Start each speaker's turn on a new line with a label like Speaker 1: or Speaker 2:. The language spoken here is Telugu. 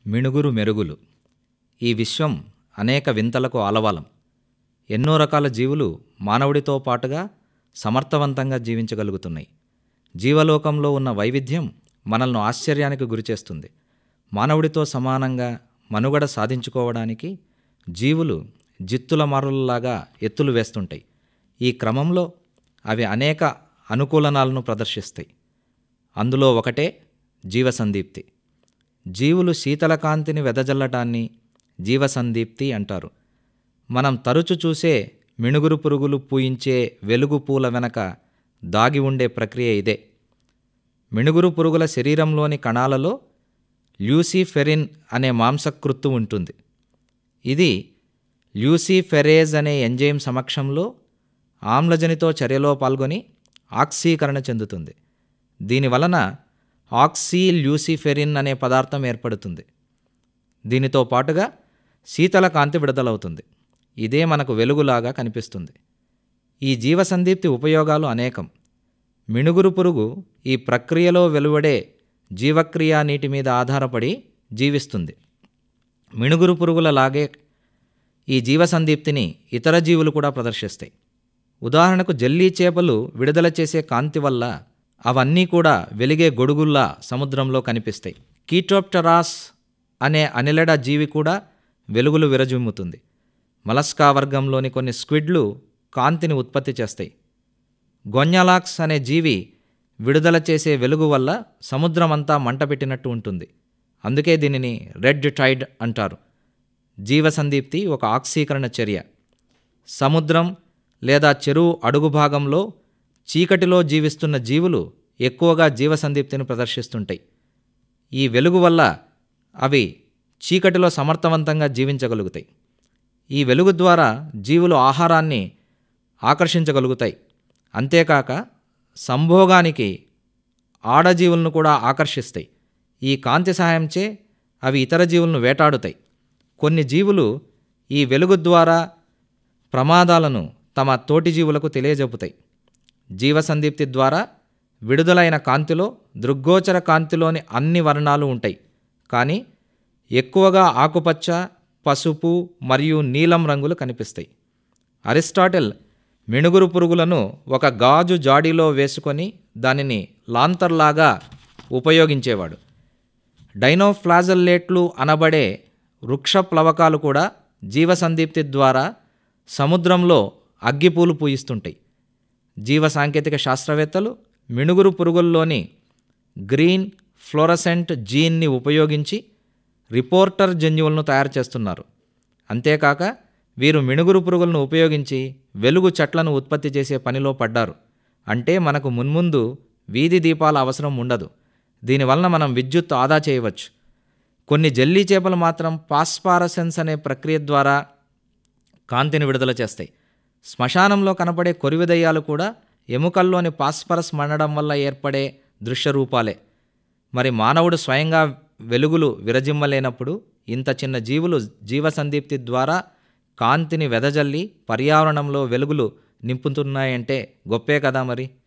Speaker 1: మిణుగురు మెరుగులు ఈ విశ్వం అనేక వింతలకు ఆలవాలం ఎన్నో రకాల జీవులు మానవుడితో పాటుగా సమర్థవంతంగా జీవించగలుగుతున్నాయి జీవలోకంలో ఉన్న వైవిధ్యం మనల్ని ఆశ్చర్యానికి గురిచేస్తుంది మానవుడితో సమానంగా మనుగడ సాధించుకోవడానికి జీవులు జిత్తుల మారులలాగా ఎత్తులు వేస్తుంటాయి ఈ క్రమంలో అవి అనేక అనుకూలనాలను ప్రదర్శిస్తాయి అందులో ఒకటే జీవసందీప్తి జీవులు శీతల కాంతిని వెదజల్లటాన్ని జీవసందీప్తి అంటారు మనం తరచు చూసే మిణుగురు పురుగులు పూయించే వెలుగు పూల వెనక దాగి ఉండే ప్రక్రియ ఇదే మిణుగురు పురుగుల శరీరంలోని కణాలలో ల్యూసిఫెరిన్ అనే మాంసకృత్తు ఉంటుంది ఇది ల్యూసిఫెరేజ్ అనే ఎంజైమ్ సమక్షంలో ఆమ్లజనితో చర్యలో పాల్గొని ఆక్సీకరణ చెందుతుంది దీని వలన ఆక్సీ ల్యూసిఫెరిన్ అనే పదార్థం ఏర్పడుతుంది దీనితో పాటుగా శీతల కాంతి విడుదలవుతుంది ఇదే మనకు వెలుగులాగా కనిపిస్తుంది ఈ జీవసందీప్తి ఉపయోగాలు అనేకం మిణుగురు పురుగు ఈ ప్రక్రియలో వెలువడే జీవక్రియా నీటి మీద ఆధారపడి జీవిస్తుంది మిణుగురు పురుగులలాగే ఈ జీవసందీప్తిని ఇతర జీవులు కూడా ప్రదర్శిస్తాయి ఉదాహరణకు జల్లీ చేపలు విడుదల చేసే కాంతి వల్ల అవన్నీ కూడా వెలిగే గొడుగుల్లా సముద్రంలో కనిపిస్తాయి కీటోప్టరాస్ అనే అనిలడ జీవి కూడా వెలుగులు విరజిమ్ముతుంది మలస్కా వర్గంలోని కొన్ని స్క్విడ్లు కాంతిని ఉత్పత్తి చేస్తాయి గొన్యలాక్స్ అనే జీవి విడుదల చేసే వెలుగు వల్ల సముద్రమంతా మంట పెట్టినట్టు ఉంటుంది అందుకే దీనిని రెడ్ టైడ్ అంటారు జీవసందీప్తి ఒక ఆక్సీకరణ చర్య సముద్రం లేదా చెరువు అడుగు భాగంలో చీకటిలో జీవిస్తున్న జీవులు ఎక్కువగా జీవసందీప్తిని ప్రదర్శిస్తుంటాయి ఈ వెలుగు వల్ల అవి చీకటిలో సమర్థవంతంగా జీవించగలుగుతాయి ఈ వెలుగు ద్వారా జీవులు ఆహారాన్ని ఆకర్షించగలుగుతాయి అంతేకాక సంభోగానికి ఆడజీవులను కూడా ఆకర్షిస్తాయి ఈ కాంతి సహాయంచే అవి ఇతర జీవులను వేటాడుతాయి కొన్ని జీవులు ఈ వెలుగు ద్వారా ప్రమాదాలను తమ తోటి జీవులకు తెలియజెప్పుతాయి జీవసందీప్తి ద్వారా విడుదలైన కాంతిలో దృగ్గోచర కాంతిలోని అన్ని వర్ణాలు ఉంటాయి కానీ ఎక్కువగా ఆకుపచ్చ పసుపు మరియు నీలం రంగులు కనిపిస్తాయి అరిస్టాటిల్ మిణుగురు పురుగులను ఒక గాజు జాడీలో వేసుకొని దానిని లాంతర్లాగా ఉపయోగించేవాడు డైనోఫ్లాజల్లేట్లు అనబడే వృక్ష ప్లవకాలు కూడా జీవసందీప్తి ద్వారా సముద్రంలో అగ్గిపూలు పూయిస్తుంటాయి జీవ సాంకేతిక శాస్త్రవేత్తలు మిణుగురు పురుగుల్లోని గ్రీన్ ఫ్లోరసెంట్ జీన్ని ఉపయోగించి రిపోర్టర్ జన్యువులను తయారు చేస్తున్నారు అంతేకాక వీరు మిణుగురు పురుగులను ఉపయోగించి వెలుగు చెట్లను ఉత్పత్తి చేసే పనిలో పడ్డారు అంటే మనకు మున్ముందు వీధి దీపాల అవసరం ఉండదు దీనివలన మనం విద్యుత్ ఆదా చేయవచ్చు కొన్ని జల్లీ చేపలు మాత్రం పాస్పారసెన్స్ అనే ప్రక్రియ ద్వారా కాంతిని విడుదల చేస్తాయి శ్మశానంలో కనపడే కొరివిదయ్యాలు కూడా ఎముకల్లోని పాస్పరస్ మండడం వల్ల ఏర్పడే దృశ్య రూపాలే మరి మానవుడు స్వయంగా వెలుగులు విరజిమ్మలేనప్పుడు ఇంత చిన్న జీవులు జీవసందీప్తి ద్వారా కాంతిని వెదజల్లి పర్యావరణంలో వెలుగులు నింపుతున్నాయంటే గొప్పే కదా మరి